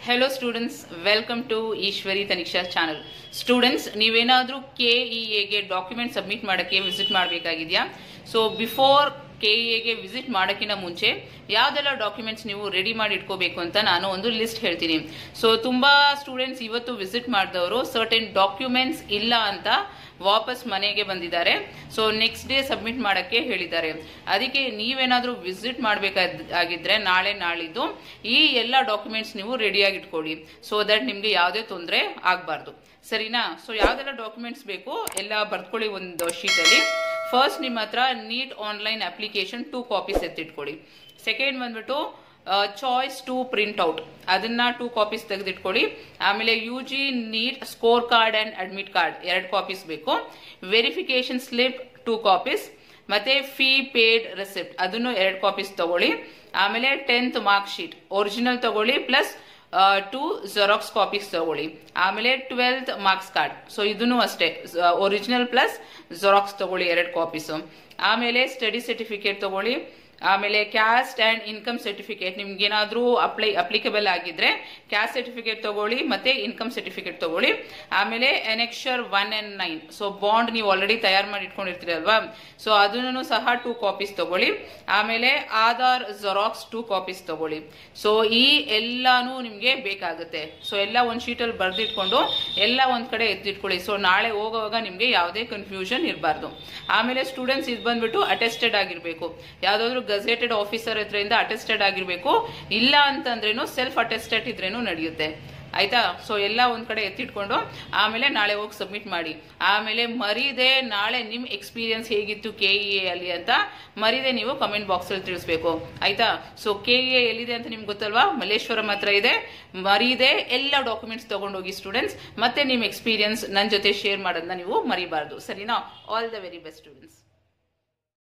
hello students welcome to Eshwari Taniksha channel students ನೀವೇನಾದರೂ K E ಎಗೆ document submit ಮಾಡೋಕ್ಕೆ visit ಮಾಡಬೇಕಾಗಿದೆಯಾ ಸೊ ಬಿಫೋರ್ ಕೆ ಇ ಎಗೆ ವಿಸಿಟ್ ಮಾಡೋಕ್ಕಿಂತ ಮುಂಚೆ ಯಾವುದೆಲ್ಲ ಡಾಕ್ಯುಮೆಂಟ್ಸ್ ನೀವು ರೆಡಿ ಮಾಡಿ ಇಟ್ಕೋಬೇಕು ಅಂತ ನಾನು ಒಂದು ಲಿಸ್ಟ್ ಹೇಳ್ತೀನಿ ಸೊ ತುಂಬಾ ಸ್ಟೂಡೆಂಟ್ಸ್ ಇವತ್ತು ವಿಸಿಟ್ ಮಾಡಿದವರು ಸರ್ಟೆನ್ ಡಾಕ್ಯುಮೆಂಟ್ಸ್ ಇಲ್ಲ ಅಂತ ವಾಪಸ್ ಮನೆಗೆ ಬಂದಿದ್ದಾರೆ ಸೊ ನೆಕ್ಸ್ಟ್ ಡೇ ಸಬ್ಮಿಟ್ ಮಾಡಕ್ಕೆ ಹೇಳಿದ್ದಾರೆ ಅದಕ್ಕೆ ನೀವೇನಾದ್ರೂ ವಿಸಿಟ್ ಮಾಡಬೇಕಾಗಿದ್ರೆ ನಾಳೆ ನಾಳಿದ್ದು ಈ ಎಲ್ಲ ಡಾಕ್ಯುಮೆಂಟ್ಸ್ ನೀವು ರೆಡಿಯಾಗಿ ಇಟ್ಕೊಳ್ಳಿ ಸೊ ದಟ್ ನಿಮ್ಗೆ ಯಾವುದೇ ತೊಂದರೆ ಆಗಬಾರ್ದು ಸರಿನಾ ಸೊ ಯಾವ್ದೆಲ್ಲ ಡಾಕ್ಯುಮೆಂಟ್ಸ್ ಬೇಕು ಎಲ್ಲ ಬರ್ಕೊಳ್ಳಿ ಒಂದು ಶೀಟಲ್ಲಿ ಫಸ್ಟ್ ನಿಮ್ಮ ಹತ್ರ NEET online application two copies ಎತ್ತಿಟ್ಕೊಳ್ಳಿ ಸೆಕೆಂಡ್ ಬಂದ್ಬಿಟ್ಟು ಚಾಯ್ಸ್ ಟು ಪ್ರಿಂಟ್ ಔಟ್ ಅದನ್ನ ಟೂ ಕಾಪೀಸ್ ತೆಗೆದಿಟ್ಕೊಳ್ಳಿ ಆಮೇಲೆ U G NEET score card and admit card ಎರಡು ಕಾಪೀಸ್ ಬೇಕು ವೆರಿಫಿಕೇಶನ್ ಸ್ಲಿಪ್ ಟೂ ಕಾಪೀಸ್ ಮತ್ತೆ ಫೀ ಪೇಡ್ ರೆಸಿಪ್ಟ್ ಅದನ್ನು ಎರಡು ಕಾಪೀಸ್ ತಗೊಳ್ಳಿ ಆಮೇಲೆ ಟೆಂತ್ ಮಾರ್ಕ್ ಶೀಟ್ ಒರಿಜಿನಲ್ ತಗೊಳ್ಳಿ ಪ್ಲಸ್ ಟು ಜೆರಾಕ್ಸ್ ಕಾಪೀಸ್ ತಗೊಳ್ಳಿ ಆಮೇಲೆ ಟ್ವೆಲ್ತ್ ಮಾರ್ಕ್ಸ್ ಕಾರ್ಡ್ ಸೊ ಇದನ್ನು ಅಷ್ಟೇ ಒರಿಜಿನಲ್ ಪ್ಲಸ್ ಜೆರಾಕ್ಸ್ ತಗೊಳ್ಳಿ ಎರಡು ಕಾಪೀಸ್ ಆಮೇಲೆ ಸ್ಟಡಿ ಸರ್ಟಿಫಿಕೇಟ್ ತಗೊಳ್ಳಿ ಆಮೇಲೆ ಕ್ಯಾಸ್ಟ್ ಅಂಡ್ ಇನ್ಕಮ್ ಸರ್ಟಿಫಿಕೇಟ್ ನಿಮ್ಗೆ ಏನಾದ್ರೂ ಅಪ್ಲೈ ಅಪ್ಲಿಕಬಲ್ ಆಗಿದ್ರೆ ಕ್ಯಾಸ್ಟ್ ಸರ್ಟಿಫಿಕೇಟ್ ತಗೊಳ್ಳಿ ಮತ್ತೆ ಇನ್ಕಮ್ ಸರ್ಟಿಫಿಕೇಟ್ ತಗೊಳ್ಳಿ ಆಮೇಲೆ annexure one and nine so bond ನೀವು ಆಲ್ರೆಡಿ ತಯಾರು ಮಾಡಿ ಇಟ್ಕೊಂಡಿರ್ತೀರಿ ಅಲ್ವಾ ಸೊ ಅದನ್ನು ಸಹ ಟೂ ಕಾಪೀಸ್ ತಗೊಳ್ಳಿ ಆಮೇಲೆ ಆಧಾರ್ ಜೆರಾಕ್ಸ್ ಟೂ ಕಾಪೀಸ್ ತಗೊಳ್ಳಿ ಸೊ ಈ ಎಲ್ಲಾನು ನಿಮ್ಗೆ ಬೇಕಾಗುತ್ತೆ ಸೊ ಎಲ್ಲ ಒಂದ್ ಶೀಟಲ್ಲಿ ಬರ್ದಿಟ್ಕೊಂಡು ಎಲ್ಲ ಒಂದ್ ಕಡೆ ಎತ್ತಿಟ್ಕೊಳ್ಳಿ ಸೊ ನಾಳೆ ಹೋಗುವಾಗ ನಿಮ್ಗೆ ಯಾವುದೇ ಕನ್ಫ್ಯೂಷನ್ ಇರಬಾರ್ದು ಆಮೇಲೆ ಸ್ಟೂಡೆಂಟ್ಸ್ ಇದು ಬಂದ್ಬಿಟ್ಟು ಅಟೆಸ್ಟೆಡ್ ಆಗಿರ್ಬೇಕು ಯಾವ್ದಾದ್ರು ಗಜೆಟೆಡ್ ಆಫೀಸರ್ ಹತ್ರದಿಂದ ಅಟೆಸ್ಟೆಡ್ ಆಗಿರ್ಬೇಕು ಇಲ್ಲ ಅಂತಂದ್ರೇನು ಸೆಲ್ಫ್ ಅಟೆಸ್ಟೆಡ್ ಇದ್ರೇನು ನಡೆಯುತ್ತೆ ಆಯ್ತಾ ಸೊ ಎಲ್ಲ ಒಂದ್ ಕಡೆ ಎತ್ತಿಟ್ಕೊಂಡು ಆಮೇಲೆ ನಾಳೆ ಹೋಗಿ ಸಬ್ಮಿಟ್ ಮಾಡಿ ಆಮೇಲೆ ಮರೀದೆ ನಾಳೆ ನಿಮ್ ಎಕ್ಸ್ಪೀರಿಯನ್ಸ್ ಹೇಗಿತ್ತು ಕೆ ಇ ಎ ಅಲ್ಲಿ ಅಂತ ಮರೀದೆ ನೀವು ಕಮೆಂಟ್ ಬಾಕ್ಸ್ ಅಲ್ಲಿ ತಿಳಿಸ್ಬೇಕು ಆಯ್ತಾ ಸೊ ಕೆ ಇ ಎ ಎಲ್ಲಿದೆ ಅಂತ ನಿಮ್ಗೆ ಗೊತ್ತಲ್ವಾ ಮಲ್ಲೇಶ್ವರಂ ಹತ್ರ ಇದೆ ಮರೀದೆ ಎಲ್ಲ ಡಾಕ್ಯುಮೆಂಟ್ಸ್ ತಗೊಂಡೋಗಿ ಸ್ಟೂಡೆಂಟ್ಸ್ ಮತ್ತೆ ನಿಮ್ ಎಕ್ಸ್ಪೀರಿಯನ್ಸ್ ನನ್ನ ಜೊತೆ ಶೇರ್ ಮಾಡೋದನ್ನ ನೀವು ಮರಿಬಾರ್ದು ಸರಿನಾ all the very best students